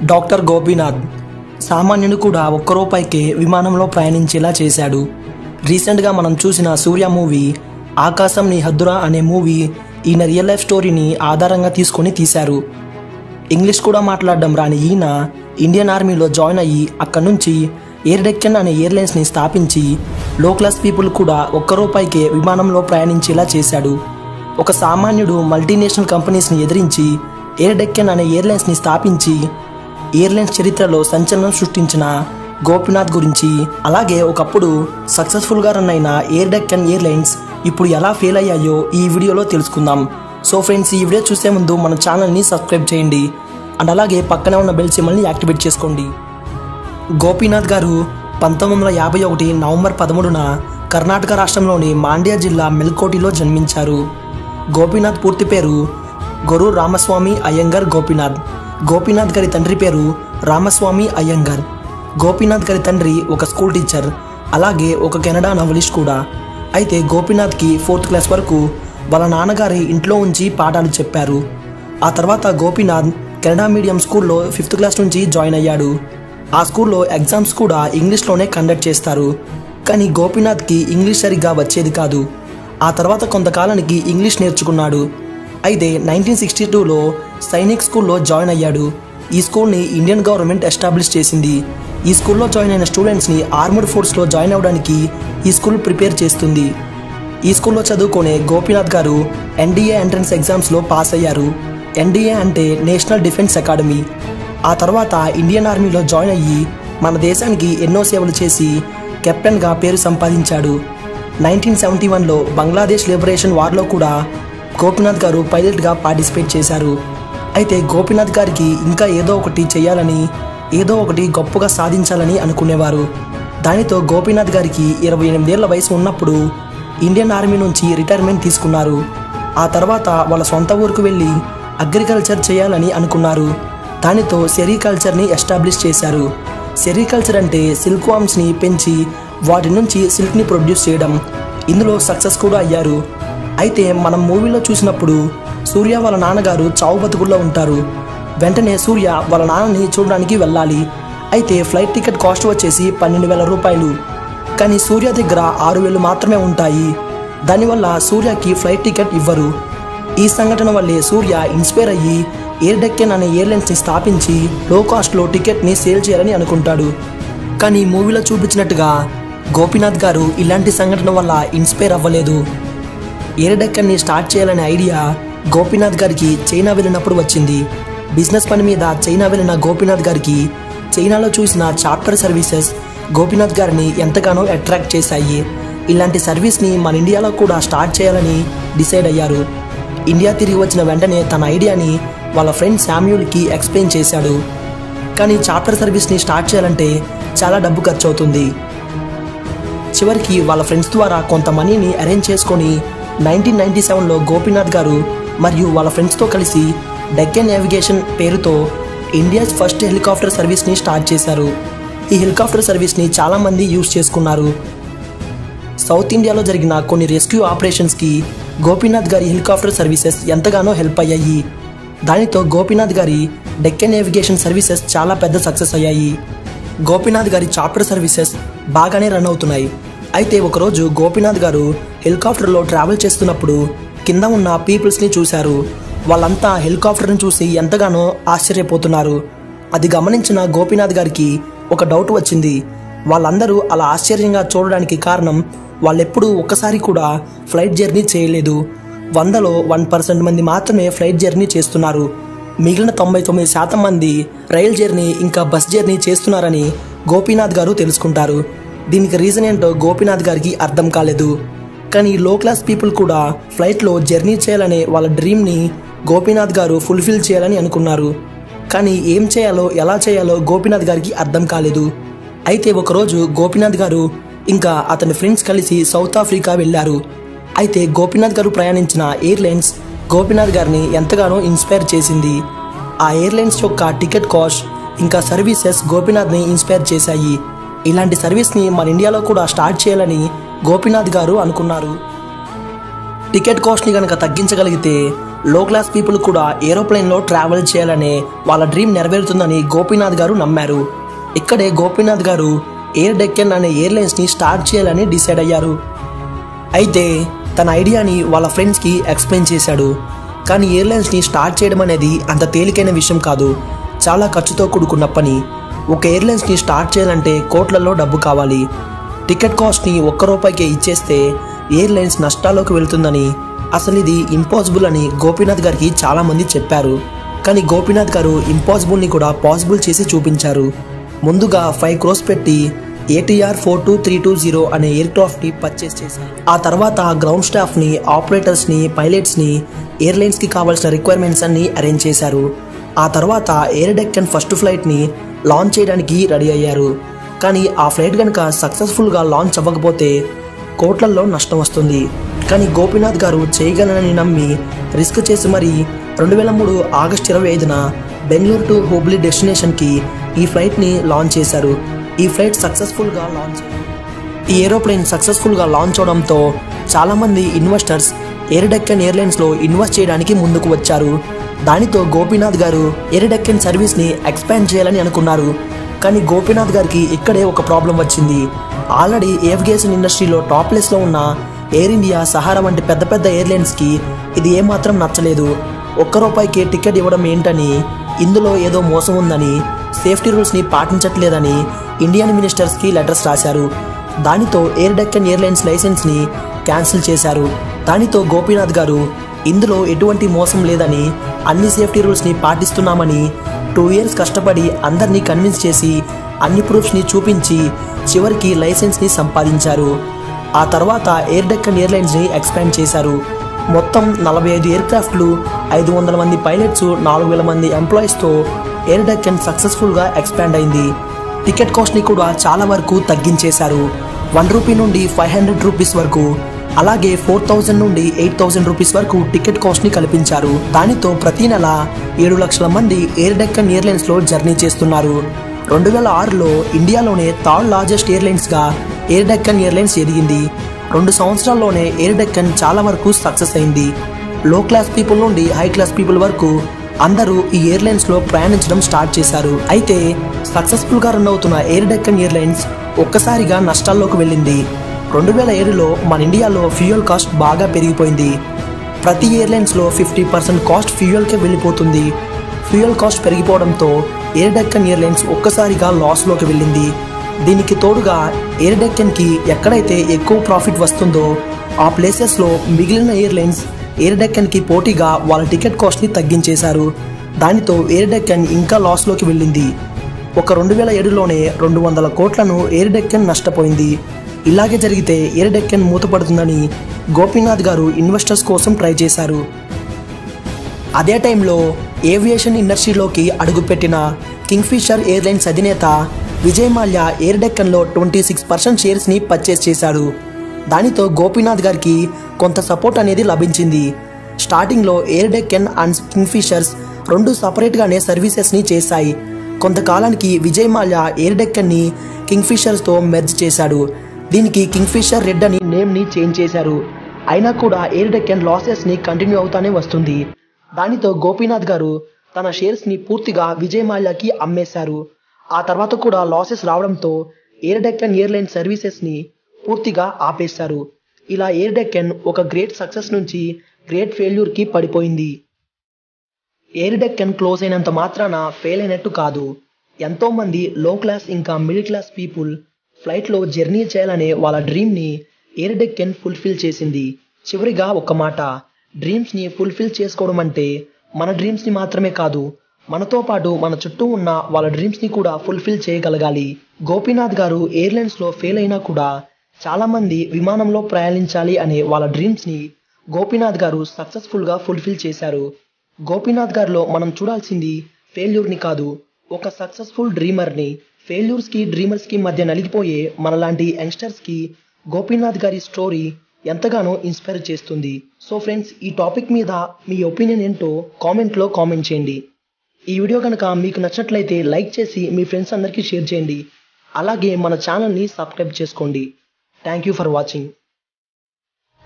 doctor Gopinath సామాన్యుడు కూడా ఒక్క రూపాయికే విమానంలో ప్రయాణించేలా చేశాడు రీసెంట్గా మనం చూసిన సూర్య మూవీ ఆకాశం నీ హద్దురా అనే మూవీ ఈయన రియల్ లైఫ్ స్టోరీని ఆధారంగా తీసుకొని తీశారు ఇంగ్లీష్ కూడా మాట్లాడడం రాని ఈయన ఇండియన్ ఆర్మీలో జాయిన్ అయ్యి అక్కడి నుంచి ఎయిర్ డెక్కన్ అనే ఎయిర్లైన్స్ని స్థాపించి లో క్లాస్ పీపుల్ కూడా ఒక్క రూపాయికే విమానంలో ప్రయాణించేలా చేశాడు ఒక సామాన్యుడు మల్టీనేషనల్ కంపెనీస్ని ఎదిరించి ఎయిర్ డెక్కన్ అనే ఎయిర్లైన్స్ని స్థాపించి ఎయిర్లైన్స్ చరిత్రలో సంచలనం సృష్టించిన గోపినాథ్ గురించి అలాగే ఒకప్పుడు సక్సెస్ఫుల్గా రన్ అయిన ఎయిర్ డెక్కన్ ఎయిర్లైన్స్ ఇప్పుడు ఎలా ఫెయిల్ అయ్యాయో ఈ వీడియోలో తెలుసుకుందాం సో ఫ్రెండ్స్ ఈ వీడియో చూసే ముందు మన ఛానల్ని సబ్స్క్రైబ్ చేయండి అండ్ అలాగే పక్కనే ఉన్న బెల్ సింబల్ని యాక్టివేట్ చేసుకోండి గోపీనాథ్ గారు పంతొమ్మిది వందల యాభై ఒకటి నవంబర్ పదమూడున కర్ణాటక రాష్ట్రంలోని మాండ్యా జిల్లా మెల్కోటిలో జన్మించారు గోపీనాథ్ పూర్తి పేరు గొరు రామస్వామి అయ్యంగర్ గోపీనాథ్ గోపీనాథ్ గారి తండ్రి పేరు రామస్వామి అయ్యంగర్ గోపీనాథ్ గారి తండ్రి ఒక స్కూల్ టీచర్ అలాగే ఒక కెనడా నవలిస్ట్ కూడా అయితే గోపీనాథ్కి ఫోర్త్ క్లాస్ వరకు వాళ్ళ నాన్నగారి ఇంట్లో ఉంచి పాఠాలు చెప్పారు ఆ తర్వాత గోపీనాథ్ కెనడా మీడియం స్కూల్లో ఫిఫ్త్ క్లాస్ నుంచి జాయిన్ అయ్యాడు ఆ స్కూల్లో ఎగ్జామ్స్ కూడా ఇంగ్లీష్లోనే కండక్ట్ చేస్తారు కానీ గోపీనాథ్కి ఇంగ్లీష్ సరిగ్గా వచ్చేది కాదు ఆ తర్వాత కొంతకాలానికి ఇంగ్లీష్ నేర్చుకున్నాడు అయితే నైన్టీన్ సిక్స్టీ టూలో సైనిక్ స్కూల్లో జాయిన్ అయ్యాడు ఈ స్కూల్ని ఇండియన్ గవర్నమెంట్ ఎస్టాబ్లిష్ చేసింది ఈ స్కూల్లో జాయిన్ అయిన స్టూడెంట్స్ని ఆర్మడ్ ఫోర్స్లో జాయిన్ అవ్వడానికి ఈ స్కూల్ ప్రిపేర్ చేస్తుంది ఈ స్కూల్లో చదువుకునే గోపీనాథ్ గారు ఎన్డీఏ ఎంట్రన్స్ ఎగ్జామ్స్లో పాస్ అయ్యారు ఎన్డీఏ అంటే నేషనల్ డిఫెన్స్ అకాడమీ ఆ తర్వాత ఇండియన్ ఆర్మీలో జాయిన్ అయ్యి మన దేశానికి ఎన్నో సేవలు చేసి కెప్టెన్గా పేరు సంపాదించాడు నైన్టీన్ సెవెంటీ వన్లో బంగ్లాదేశ్ లిబరేషన్ వార్లో కూడా గోపీనాథ్ గారు పైలట్గా పార్టిసిపేట్ చేశారు అయితే గోపీనాథ్ గారికి ఇంకా ఏదో ఒకటి చేయాలని ఏదో ఒకటి గొప్పగా సాధించాలని అనుకునేవారు దానితో గోపీనాథ్ గారికి ఇరవై ఎనిమిదేళ్ల వయసు ఉన్నప్పుడు ఇండియన్ ఆర్మీ నుంచి రిటైర్మెంట్ తీసుకున్నారు ఆ తర్వాత వాళ్ళ సొంత ఊరికి వెళ్ళి అగ్రికల్చర్ చేయాలని అనుకున్నారు దానితో సెరికల్చర్ని ఎస్టాబ్లిష్ చేశారు సెరికల్చర్ అంటే సిల్క్ వామ్స్ని పెంచి వాటి నుంచి సిల్క్ని ప్రొడ్యూస్ చేయడం ఇందులో సక్సెస్ కూడా అయ్యారు అయితే మనం మూవీలో చూసినప్పుడు సూర్య వాళ్ళ నాన్నగారు చావు బతుకుల్లో ఉంటారు వెంటనే సూర్య వాళ్ళ నాన్నని చూడడానికి వెళ్ళాలి అయితే ఫ్లైట్ టికెట్ కాస్ట్ వచ్చేసి పన్నెండు వేల రూపాయలు కానీ సూర్య దగ్గర ఆరు వేలు మాత్రమే ఉంటాయి దానివల్ల సూర్యకి ఫ్లైట్ టికెట్ ఇవ్వరు ఈ సంఘటన వల్లే సూర్య ఇన్స్పైర్ అయ్యి ఎయిర్ డెక్కన్ అనే ఎయిర్లైన్స్ని స్థాపించి లో కాస్ట్లో టికెట్ని సేల్ చేయాలని అనుకుంటాడు కానీ మూవీలో చూపించినట్టుగా గోపీనాథ్ గారు ఇలాంటి సంఘటన వల్ల ఇన్స్పైర్ అవ్వలేదు ఎయిర్ డెక్కన్ని స్టార్ట్ చేయాలనే ఐడియా గోపీనాథ్ గారికి చైనా వెళ్ళినప్పుడు వచ్చింది బిజినెస్ పని మీద చైనా వెళ్ళిన గోపీనాథ్ గారికి చైనాలో చూసిన చార్టర్ సర్వీసెస్ గోపీనాథ్ గారిని ఎంతగానో అట్రాక్ట్ చేశాయి ఇలాంటి సర్వీస్ని మన ఇండియాలో కూడా స్టార్ట్ చేయాలని డిసైడ్ అయ్యారు ఇండియా తిరిగి వచ్చిన వెంటనే తన ఐడియాని వాళ్ళ ఫ్రెండ్ శామ్యూల్కి ఎక్స్ప్లెయిన్ చేశాడు కానీ చార్టర్ సర్వీస్ని స్టార్ట్ చేయాలంటే చాలా డబ్బు ఖర్చు అవుతుంది చివరికి వాళ్ళ ఫ్రెండ్స్ ద్వారా కొంత మనీని అరేంజ్ చేసుకొని నైన్టీన్ నైన్టీ సెవెన్లో గోపీనాథ్ గారు మరియు వాళ్ళ ఫ్రెండ్స్తో కలిసి డెక్కన్ నావిగేషన్ పేరుతో ఇండియాస్ ఫస్ట్ హెలికాప్టర్ సర్వీస్ని స్టార్ట్ చేశారు ఈ హెలికాప్టర్ సర్వీస్ని చాలామంది యూజ్ చేసుకున్నారు సౌత్ ఇండియాలో జరిగిన కొన్ని రెస్క్యూ ఆపరేషన్స్కి గోపీనాథ్ గారి హెలికాప్టర్ సర్వీసెస్ ఎంతగానో హెల్ప్ అయ్యాయి దానితో గోపీనాథ్ గారి డెక్కన్ నేవిగేషన్ సర్వీసెస్ చాలా పెద్ద సక్సెస్ అయ్యాయి గోపీనాథ్ గారి చాప్టర్ సర్వీసెస్ బాగానే రన్ అవుతున్నాయి అయితే ఒకరోజు గోపీనాథ్ గారు హెలికాప్టర్లో ట్రావెల్ చేస్తున్నప్పుడు కింద ఉన్న పీపుల్స్ని చూశారు వాళ్ళంతా హెలికాప్టర్ని చూసి ఎంతగానో ఆశ్చర్యపోతున్నారు అది గమనించిన గోపీనాథ్ గారికి ఒక డౌట్ వచ్చింది వాళ్ళందరూ అలా ఆశ్చర్యంగా చూడడానికి కారణం వాళ్ళెప్పుడూ ఒక్కసారి కూడా ఫ్లైట్ జర్నీ చేయలేదు వందలో వన్ పర్సెంట్ మంది మాత్రమే ఫ్లైట్ జర్నీ చేస్తున్నారు మిగిలిన తొంభై తొమ్మిది శాతం మంది రైల్ జర్నీ ఇంకా బస్ జర్నీ చేస్తున్నారని గోపీనాథ్ గారు తెలుసుకుంటారు దీనికి రీజన్ ఏంటో గోపీనాథ్ గారికి అర్థం కాలేదు కానీ లో క్లాస్ పీపుల్ కూడా ఫ్లైట్లో జర్నీ చేయాలనే వాళ్ళ డ్రీమ్ని గోపీనాథ్ గారు ఫుల్ఫిల్ చేయాలని అనుకున్నారు కానీ ఏం చేయాలో ఎలా చేయాలో గోపీనాథ్ గారికి అర్థం కాలేదు అయితే ఒకరోజు గోపీనాథ్ గారు ఇంకా అతని ఫ్రెండ్స్ కలిసి సౌత్ ఆఫ్రికా వెళ్ళారు అయితే గోపీనాథ్ గారు ప్రయాణించిన ఎయిర్లైన్స్ గోపీనాథ్ గారిని ఎంతగానో ఇన్స్పైర్ చేసింది ఆ ఎయిర్లైన్స్ యొక్క టికెట్ కాస్ట్ ఇంకా సర్వీసెస్ గోపీనాథ్ని ఇన్స్పైర్ చేశాయి ఇలాంటి సర్వీస్ని మన ఇండియాలో కూడా స్టార్ట్ చేయాలని గోపీనాథ్ గారు అనుకున్నారు టికెట్ కాస్ట్ని కనుక తగ్గించగలిగితే లో క్లాస్ పీపుల్ కూడా ఏరోప్లేన్లో ట్రావెల్ చేయాలనే వాళ్ళ డ్రీమ్ నెరవేరుతుందని గోపీనాథ్ గారు నమ్మారు ఇక్కడే గోపీనాథ్ గారు ఎయిర్ డెక్కన్ అనే ఎయిర్లైన్స్ని స్టార్ట్ చేయాలని డిసైడ్ అయ్యారు అయితే తన ఐడియాని వాళ్ళ ఫ్రెండ్స్కి ఎక్స్ప్లెయిన్ చేశాడు కానీ ఎయిర్లైన్స్ని స్టార్ట్ చేయడం అనేది అంత తేలికైన విషయం కాదు చాలా ఖర్చుతో కూడుకున్న పని ఒక ఎయిర్లైన్స్ని స్టార్ట్ చేయాలంటే కోట్లలో డబ్బు కావాలి టికెట్ కాస్ట్ని ఒక్క రూపాయికే ఇచ్చేస్తే ఎయిర్లైన్స్ నష్టాల్లోకి వెళ్తుందని అసలు ఇది ఇంపాసిబుల్ అని గోపీనాథ్ గారికి చాలామంది చెప్పారు కానీ గోపీనాథ్ గారు ఇంపాసిబుల్ని కూడా పాసిబుల్ చేసి చూపించారు ముందుగా ఫైవ్ క్రోస్ పెట్టి ATR four two three two zero అనే ఎయిర్ క్రాఫ్ట్ ని పర్చేస్ చేశారు ఆ తర్వాత గ్రౌండ్ స్టాఫ్ ని ఆపరేటర్స్ ని పైలట్స్ ని ఎయిర్లైన్స్ కి కావాల్సిన రిక్వైర్మెంట్స్ అన్ని అరేంజ్ చేశారు ఆ తర్వాత ఎయిర్ డెక్కన్ ఫస్ట్ ఫ్లైట్ ని లాంచ్ చేయడానికి రెడీ అయ్యారు కానీ ఆ ఫ్లైట్ కనుక సక్సెస్ఫుల్ గా లాంచ్ అవ్వకపోతే కోట్లల్లో నష్టం వస్తుంది కానీ గోపీనాథ్ గారు చేయగలనని నమ్మి రిస్క్ చేసి మరి రెండు వేల మూడు ఆగస్టు ఇరవై ఐదున బెంగళూరు టు హుబ్లీ డెస్టినేషన్కి ఈ ఫ్లైట్ని లాంచ్ చేశారు ఈ ఫ్లైట్ సక్సెస్ఫుల్గా లాంచ్ ఈ ఏరోప్లేన్ సక్సెస్ఫుల్గా లాంచ్ అవడంతో చాలామంది ఇన్వెస్టర్స్ ఎయిర్ డెక్కన్ ఎయిర్లైన్స్లో ఇన్వెస్ట్ చేయడానికి ముందుకు వచ్చారు దానితో గోపీనాథ్ గారు ఎయిర్ డెక్కన్ సర్వీస్ని ఎక్స్పాండ్ చేయాలని అనుకున్నారు కానీ గోపీనాథ్ గారికి ఇక్కడే ఒక ప్రాబ్లం వచ్చింది ఆల్రెడీ ఏవిగేషన్ ఇండస్ట్రీలో టాప్ ప్లేస్లో ఉన్న ఎయిర్ ఇండియా సహారా వంటి పెద్ద పెద్ద ఎయిర్లైన్స్కి ఇది ఏమాత్రం నచ్చలేదు ఒక్క రూపాయికి టికెట్ ఇవ్వడం ఏంటని ఇందులో ఏదో మోసం ఉందని సేఫ్టీ రూల్స్ని పాటించట్లేదని ఇండియన్ మినిస్టర్స్కి లెటర్స్ రాశారు దానితో ఎయిర్ డెక్కన్ ఎయిర్లైన్స్ లైసెన్స్ని క్యాన్సిల్ చేశారు దానితో గోపీనాథ్ గారు ఇందులో ఎటువంటి మోసం లేదని అన్ని సేఫ్టీ రూల్స్ని పాటిస్తున్నామని టూ ఇయర్స్ కష్టపడి అందరినీ కన్విన్స్ చేసి అన్ని ప్రూఫ్స్ని చూపించి చివరికి లైసెన్స్ని సంపాదించారు ఆ తర్వాత ఎయిర్ డెక్కన్ ఎయిర్లైన్స్ని ఎక్స్పాండ్ చేశారు మొత్తం నలభై ఐదు ఎయిర్ క్రాఫ్ట్లు ఐదు వందల మంది పైలట్స్ నాలుగు వేల మంది ఎంప్లాయీస్తో ఎయిర్ డెక్కన్ సక్సెస్ఫుల్గా ఎక్స్పాండ్ అయింది టికెట్ కాస్ట్ని కూడా చాలా వరకు తగ్గించేశారు వన్ రూపీ నుండి ఫైవ్ హండ్రెడ్ రూపీస్ వరకు అలాగే ఫోర్ థౌజండ్ నుండి ఎయిట్ థౌజండ్ రూపీస్ వరకు టికెట్ కాస్ట్ని కల్పించారు దానితో ప్రతి నెల ఏడు లక్షల మంది ఎయిర్ డెక్కన్ ఎయిర్లైన్స్లో జర్నీ చేస్తున్నారు రెండు వేల ఆరులో ఇండియాలోనే థర్డ్ లార్జెస్ట్ ఎయిర్లైన్స్గా ఎయిర్ డెక్కన్ ఎయిర్లైన్స్ ఎదిగింది రెండు సంవత్సరాల్లోనే ఎయిర్ డెక్కన్ చాలా వరకు సక్సెస్ అయింది లో క్లాస్ పీపుల్ నుండి హై క్లాస్ పీపుల్ వరకు అందరూ ఈ ఎయిర్లైన్స్ లో ప్రయాణించడం స్టార్ట్ చేశారు అయితే సక్సెస్ఫుల్ గా రన్ అవుతున్న ఎయిర్ డెక్కన్ ఎయిర్లైన్స్ ఒక్కసారిగా నష్టాల్లోకి వెళ్ళింది రెండు వేల ఏడులో మన ఇండియాలో ఫ్యూయల్ కాస్ట్ బాగా పెరిగిపోయింది ప్రతి ఎయిర్లైన్స్ లో ఫిఫ్టీ పర్సెంట్ కాస్ట్ ఫ్యూయల్కే వెళ్ళిపోతుంది ఫ్యూయల్ కాస్ట్ పెరిగిపోవడంతో ఎయిర్ డెక్కన్ ఎయిర్లైన్స్ ఒక్కసారిగా లాస్లోకి వెళ్ళింది దీనికి తోడుగా ఎయిర్ డెక్కన్కి ఎక్కడైతే ఎక్కువ ప్రాఫిట్ వస్తుందో ఆ ప్లేసెస్లో మిగిలిన ఎయిర్లైన్స్ ఎయిర్ డెక్కన్కి పోటీగా వాళ్ళ టికెట్ కాస్ట్ని తగ్గించేశారు దానితో ఎయిర్ డెక్కన్ ఇంకా లాస్లోకి వెళ్ళింది ఒక రెండు వేల ఏడులోనే రెండు వందల కోట్లను ఎయిర్ డెక్కన్ నష్టపోయింది ఇలాగే జరిగితే ఎయిర్ డెక్కన్ మూతపడుతుందని గోపీనాథ్ గారు ఇన్వెస్టర్స్ కోసం ట్రై చేశారు అదే టైంలో ఏవియేషన్ ఇండస్ట్రీలోకి అడుగుపెట్టిన కింగ్ఫిషర్ ఎయిర్లైన్స్ అధినేత విజయ్ మాల్యా ఎయిర్ డెక్కన్లో ట్వంటీ సిక్స్ పర్సెంట్ షేర్స్ని పర్చేస్ చేశాడు దానితో గోపీనాథ్ గారికి కొంత సపోర్ట్ అనేది లభించింది స్టార్టింగ్లో ఎయిర్ డెక్కన్ అండ్ కింగ్ఫిషర్స్ రెండు సపరేట్గానే సర్వీసెస్ని చేశాయి కొంతకాలానికి విజయ్ మాల్యా ఎయిర్ డెక్కన్ని కింగ్ఫిషర్స్తో మెర్జ్ చేశాడు దీనికి కింగ్ఫిషర్ రెడ్ అని నేమ్ని చేంజ్ చేశారు అయినా కూడా ఎయిర్ డెక్కన్ లాసెస్ని కంటిన్యూ అవుతానే వస్తుంది దానితో గోపీనాథ్ గారు తన షేర్స్ని పూర్తిగా విజయ్ మాల్యాకి అమ్మేశారు ఆ తర్వాత కూడా లాసెస్ రావడంతో ఎయిర్ డెక్కన్ ఎయిర్లైన్ సర్వీసెస్ని పూర్తిగా ఆపేశారు ఇలా ఎయిర్ డెక్కన్ ఒక గ్రేట్ సక్సెస్ నుంచి గ్రేట్ ఫెయిల్యూర్కి పడిపోయింది ఎయిర్ డెక్కన్ క్లోజ్ అయినంత మాత్రాన ఫెయిల్ అయినట్టు కాదు ఎంతో మంది లో క్లాస్ ఇంకా మిడిల్ క్లాస్ పీపుల్ ఫ్లైట్లో జర్నీ చేయాలనే వాళ్ళ డ్రీమ్ని ఎయిర్ డెక్కన్ ఫుల్ఫిల్ చేసింది చివరిగా ఒక మాట డ్రీమ్స్ని ఫుల్ఫిల్ చేసుకోవడం అంటే మన డ్రీమ్స్ని మాత్రమే కాదు మనతో పాటు మన చుట్టూ ఉన్న వాళ్ళ డ్రీమ్స్ని కూడా ఫుల్ఫిల్ చేయగలగాలి గోపీనాథ్ గారు ఎయిర్లైన్స్లో ఫెయిల్ అయినా కూడా చాలా మంది విమానంలో ప్రయాణించాలి అనే వాళ్ళ డ్రీమ్స్ని గోపీనాథ్ గారు సక్సెస్ఫుల్గా ఫుల్ఫిల్ చేశారు గోపీనాథ్ గారిలో మనం చూడాల్సింది ఫెయిల్యూర్ని కాదు ఒక సక్సెస్ఫుల్ డ్రీమర్ని ఫెయిల్యూర్స్కి డ్రీమర్స్కి మధ్య నలిగిపోయే మనలాంటి యంగ్స్టర్స్కి గోపీనాథ్ గారి స్టోరీ ఎంతగానో ఇన్స్పైర్ చేస్తుంది సో ఫ్రెండ్స్ ఈ టాపిక్ మీద మీ ఒపీనియన్ ఏంటో కామెంట్లో కామెంట్ చేయండి ఈ వీడియో కనుక మీకు నచ్చినట్లయితే లైక్ చేసి మీ ఫ్రెండ్స్ అందరికీ షేర్ చేయండి అలాగే మన ఛానల్ని సబ్స్క్రైబ్ చేసుకోండి థ్యాంక్ యూ ఫర్ వాచింగ్